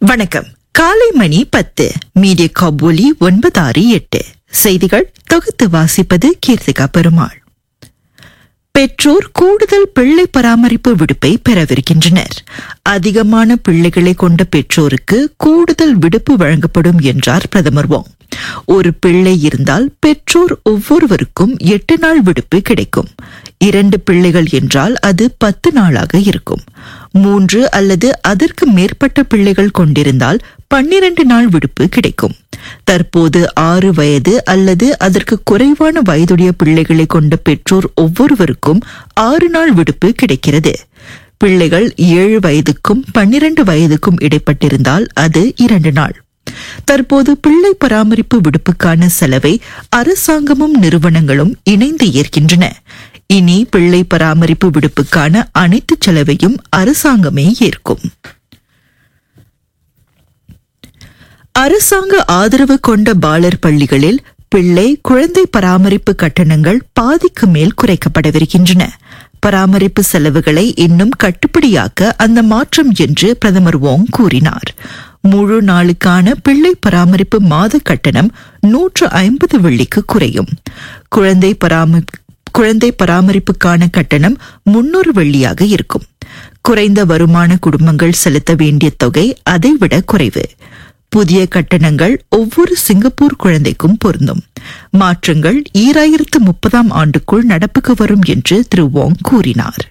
வணக்கம் காலை மணி பத்து மீடிய காபூலி ஒன்பது ஆறு எட்டு செய்திகள் தொகுத்து வாசிப்பது கீர்த்திகா பெருமாள் பெற்றோர் கூடுதல் பிள்ளை பராமரிப்பு விடுப்பை பெறவிருக்கின்றனர் அதிகமான பிள்ளைகளை கொண்ட பெற்றோருக்கு கூடுதல் விடுப்பு வழங்கப்படும் என்றார் பிரதமர் வாங் ஒரு பிள்ளை இருந்தால் பெற்றோர் ஒவ்வொருவருக்கும் எட்டு நாள் விடுப்பு கிடைக்கும் இரண்டு பிள்ளைகள் என்றால் அது பத்து நாளாக இருக்கும் மூன்று அல்லது அதற்கு மேற்பட்ட பிள்ளைகள் கொண்டிருந்தால் பன்னிரண்டு நாள் விடுப்பு கிடைக்கும் தற்போது ஆறு வயது அல்லது அதற்கு குறைவான வயதுடைய பிள்ளைகளை கொண்ட பெற்றோர் ஒவ்வொருவருக்கும் ஆறு நாள் விடுப்பு கிடைக்கிறது பிள்ளைகள் ஏழு வயதுக்கும் பன்னிரண்டு வயதுக்கும் இடைப்பட்டிருந்தால் அது இரண்டு நாள் தற்போது பிள்ளை பராமரிப்பு விடுப்புக்கான செலவை அரசாங்கமும் நிறுவனங்களும் இணைந்து ஏற்கின்றன இனி பிள்ளை பராமரிப்பு விடுப்புக்கான அனைத்து செலவையும் அரசாங்கமே ஏற்கும் அரசாங்க ஆதரவு கொண்ட பாலர் பள்ளிகளில் பிள்ளை குழந்தை பராமரிப்பு கட்டணங்கள் பாதிக்கு மேல் குறைக்கப்படவிருக்கின்றன பராமரிப்பு செலவுகளை இன்னும் கட்டுப்படியாக்க அந்த மாற்றம் என்று பிரதமர் வோங் கூறினார் முழு நாளுக்கான பிள்ளை பராமரிப்பு மாத கட்டணம் நூற்று ஐம்பது வெள்ளிக்கு குறையும் குழந்தை பராமரி குழந்தை பராமரிப்புக்கான கட்டணம் முன்னூறு வெள்ளியாக இருக்கும் குறைந்த வருமான குடும்பங்கள் செலுத்த வேண்டிய தொகை அதைவிட குறைவு புதிய கட்டணங்கள் ஒவ்வொரு சிங்கப்பூர் குழந்தைக்கும் பொருந்தும் மாற்றங்கள் ஈராயிரத்து முப்பதாம் ஆண்டுக்குள் நடப்புக்கு வரும் என்று திரு வோங் கூறினார்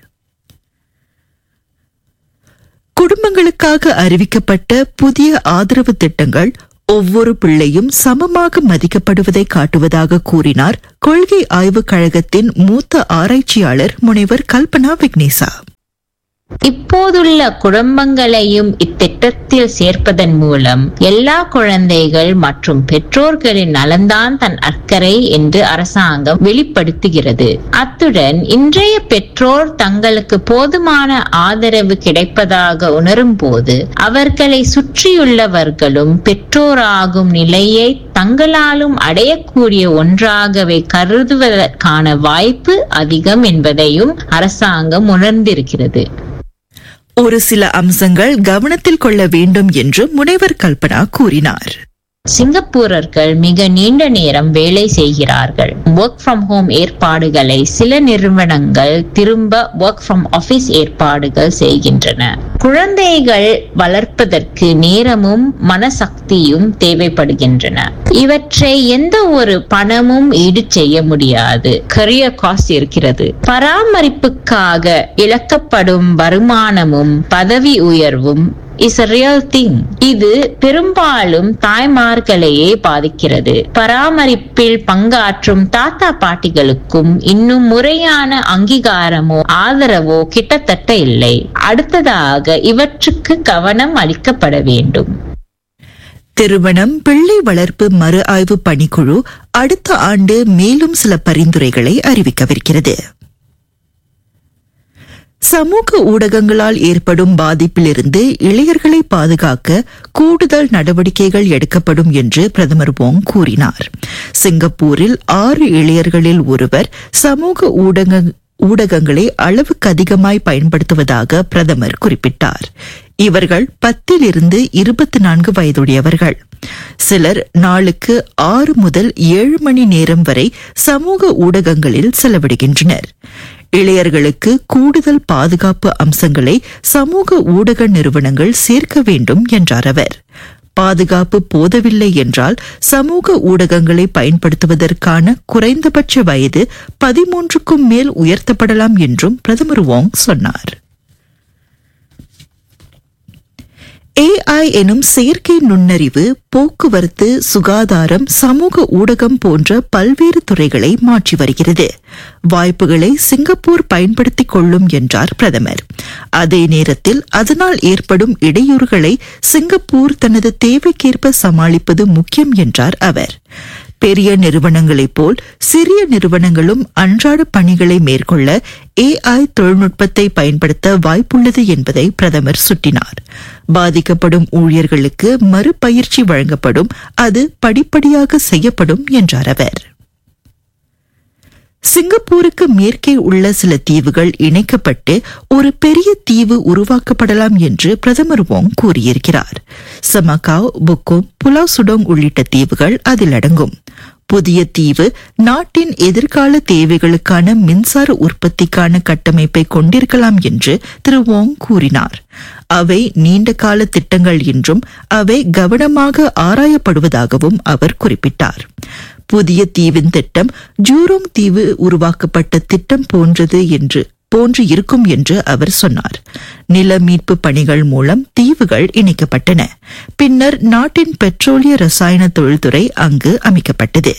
குடும்பங்களுக்காக அறிவிக்கப்பட்ட புதிய ஆதரவு திட்டங்கள் ஒவ்வொரு பிள்ளையும் சமமாக மதிக்கப்படுவதை காட்டுவதாக கூறினார் கொள்கை ஆய்வுக் கழகத்தின் மூத்த ஆராய்ச்சியாளர் முனைவர் கல்பனா விக்னேசா இப்போதுள்ள குடும்பங்களையும் இத்திட்டத்தில் சேர்ப்பதன் மூலம் எல்லா குழந்தைகள் மற்றும் பெற்றோர்களின் நலன்தான் தன் அக்கறை என்று அரசாங்கம் வெளிப்படுத்துகிறது அத்துடன் இன்றைய பெற்றோர் தங்களுக்கு போதுமான ஆதரவு கிடைப்பதாக உணரும் போது அவர்களை சுற்றியுள்ளவர்களும் பெற்றோராகும் நிலையை தங்களாலும் அடையக்கூடிய ஒன்றாகவே கருதுவதற்கான வாய்ப்பு அதிகம் என்பதையும் அரசாங்கம் உணர்ந்திருக்கிறது ஒரு சில அம்சங்கள் கவனத்தில் கொள்ள வேண்டும் என்று முனைவர் கல்பனா கூறினார் சிங்கப்பூரர்கள் மிக நீண்ட நேரம் வேலை செய்கிறார்கள் ஒர்க் ஃப்ரம் ஹோம் ஏற்பாடுகளை சில நிறுவனங்கள் திரும்ப ஒர்க் ஃப்ரம் ஆபீஸ் ஏற்பாடுகள் செய்கின்றன குழந்தைகள் வளர்ப்பதற்கு நேரமும் மனசக்தியும் தேவைப்படுகின்றன இவற்றை எந்த ஒரு பணமும் ஈடு செய்ய முடியாது கரியர் காஸ்ட் இருக்கிறது பராமரிப்புக்காக இழக்கப்படும் வருமானமும் பதவி உயர்வும் இஸ் a real thing இது பெரும்பாலும் தாய்மார்களையே பாதிக்கிறது பராமரிப்பில் பங்காற்றும் தாத்தா பாட்டிகளுக்கும் இன்னும் முறையான அங்கீகாரமோ ஆதரவோ கிட்டத்தட்ட இல்லை அடுத்ததாக இவற்றுக்கு கவனம் அளிக்கப்பட வேண்டும் திருமணம் பிள்ளை வளர்ப்பு மறு ஆய்வு பணிக்குழு அடுத்த ஆண்டு மேலும் சில பரிந்துரைகளை அறிவிக்கவிருக்கிறது சமூக ஊடகங்களால் ஏற்படும் பாதிப்பிலிருந்து இளையர்களை பாதுகாக்க கூடுதல் நடவடிக்கைகள் எடுக்கப்படும் என்று பிரதமர் வோங் கூறினார் சிங்கப்பூரில் ஆறு இளையர்களில் ஒருவர் சமூக ஊடக ஊடகங்களை அளவுக்கு அதிகமாய் பயன்படுத்துவதாக பிரதமர் குறிப்பிட்டார் இவர்கள் பத்திலிருந்து இருபத்தி நான்கு வயதுடையவர்கள் சிலர் நாளுக்கு ஆறு முதல் ஏழு மணி நேரம் வரை சமூக ஊடகங்களில் செலவிடுகின்றனர் இளையர்களுக்கு கூடுதல் பாதுகாப்பு அம்சங்களை சமூக ஊடக நிறுவனங்கள் சேர்க்க வேண்டும் என்றார் அவர் பாதுகாப்பு போதவில்லை என்றால் சமூக ஊடகங்களை பயன்படுத்துவதற்கான குறைந்தபட்ச வயது பதிமூன்றுக்கும் மேல் உயர்த்தப்படலாம் என்றும் பிரதமர் வாங் சொன்னார் ஏஐ எனும் செயற்கை நுண்ணறிவு போக்குவரத்து சுகாதாரம் சமூக ஊடகம் போன்ற பல்வேறு துறைகளை மாற்றி வருகிறது வாய்ப்புகளை சிங்கப்பூர் பயன்படுத்திக் கொள்ளும் என்றார் பிரதமர் அதே நேரத்தில் அதனால் ஏற்படும் இடையூறுகளை சிங்கப்பூர் தனது தேவைக்கேற்ப சமாளிப்பது முக்கியம் என்றார் அவர் பெரிய நிறுவனங்களைப் போல் சிறிய நிறுவனங்களும் அன்றாட பணிகளை மேற்கொள்ள ஏஐ தொழில்நுட்பத்தை பயன்படுத்த வாய்ப்புள்ளது என்பதை பிரதமர் சுட்டினார் பாதிக்கப்படும் ஊழியர்களுக்கு மறுபயிற்சி வழங்கப்படும் அது படிப்படியாக செய்யப்படும் என்றார் அவர் சிங்கப்பூருக்கு மேற்கே உள்ள சில தீவுகள் இணைக்கப்பட்டு ஒரு பெரிய தீவு உருவாக்கப்படலாம் என்று பிரதமர் வோங் கூறியிருக்கிறார் சமகாவ் புக்கும் புலாவ் சுடோங் உள்ளிட்ட தீவுகள் அதில் அடங்கும் புதிய தீவு நாட்டின் எதிர்கால தேவைகளுக்கான மின்சார உற்பத்திக்கான கட்டமைப்பை கொண்டிருக்கலாம் என்று திரு வோங் கூறினார் அவை நீண்ட கால திட்டங்கள் என்றும் அவை கவனமாக ஆராயப்படுவதாகவும் அவர் குறிப்பிட்டார் புதிய தீவின் திட்டம் ஜூரோங் தீவு உருவாக்கப்பட்ட திட்டம் போன்றது என்று போன்று இருக்கும் என்று அவர் சொன்னார் நில மீட்பு பணிகள் மூலம் தீவுகள் இணைக்கப்பட்டன பின்னர் நாட்டின் பெட்ரோலிய ரசாயன தொழில்துறை அங்கு அமைக்கப்பட்டது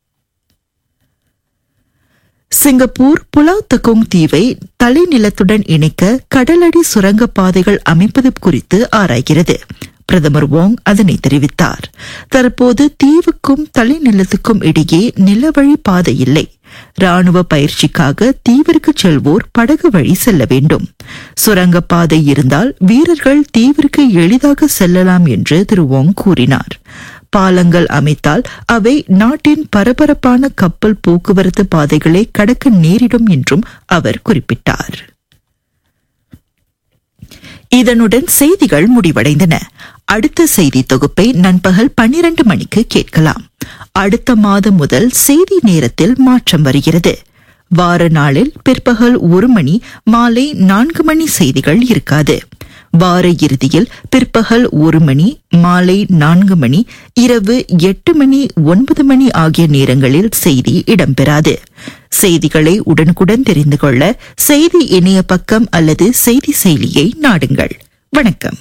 சிங்கப்பூர் புலாவ் தகோங் தீவை தலைநிலத்துடன் இணைக்க கடலடி சுரங்க பாதைகள் அமைப்பது குறித்து ஆராய்கிறது பிரதமர் வோங் அதனை தெரிவித்தார் தற்போது தீவுக்கும் தலைநிலத்துக்கும் இடையே நிலவழி பாதை இல்லை ராணுவ பயிற்சிக்காக தீவிற்கு செல்வோர் படகு வழி செல்ல வேண்டும் சுரங்க பாதை இருந்தால் வீரர்கள் தீவிற்கு எளிதாக செல்லலாம் என்று திரு வோங் கூறினார் பாலங்கள் அமைத்தால் அவை நாட்டின் பரபரப்பான கப்பல் போக்குவரத்து பாதைகளை கடக்க நேரிடும் என்றும் அவர் குறிப்பிட்டார் இதனுடன் செய்திகள் முடிவடைந்தன அடுத்த செய்தி தொகுப்பை நண்பகல் பன்னிரண்டு மணிக்கு கேட்கலாம் அடுத்த மாதம் முதல் செய்தி நேரத்தில் மாற்றம் வருகிறது வார நாளில் பிற்பகல் ஒரு மணி மாலை நான்கு மணி செய்திகள் இருக்காது வார இறுதியில் பிற்பகல் ஒரு மணி மாலை நான்கு மணி இரவு எட்டு மணி ஒன்பது மணி ஆகிய நேரங்களில் செய்தி இடம்பெறாது செய்திகளை உடனுக்குடன் தெரிந்து கொள்ள செய்தி இணைய பக்கம் அல்லது செய்தி செயலியை நாடுங்கள் வணக்கம்